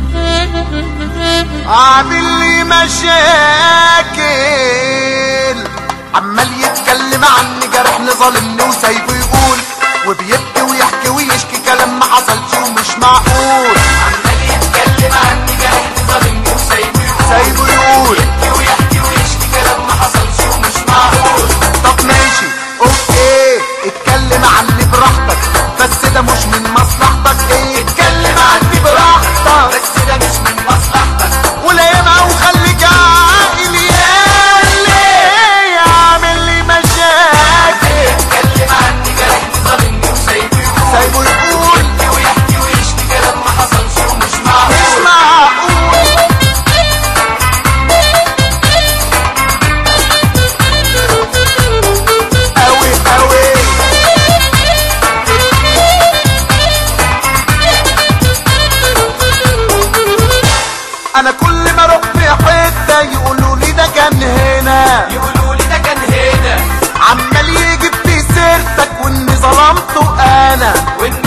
عامل لي مشاكل عمال يتكلم عني جرحني ظالمني وسايبه يقول وبيبكي ويحكي ويشكي كلام ما حصلش ومش معقول عمال يتكلم عني جرحني ظالمني وسايبه يقول سايبه يقول يبكي ويحكي ويشكي كلام ما حصلش ومش معقول طب ماشي اوكي اتكلم عني براحتك بس ده مش من مصلحتك ايه اتكلم عني براحتك بس ده مش من مصلحتك ولايمها وخليك عاقل ياللي عامل لي مشاكل يتكلم عني جرحني ظالمني وسايبه يقول سايبه يقول يبكي ويحكي ويشكي كلام ما حصلش ومش مش معقول معقول قوي قوي انا كل ما اروح في حته يقولوا لي ده كان هنا يقولوا لي ده كان هنا عمال يجيب في سيرتك واني ظلمته انا وان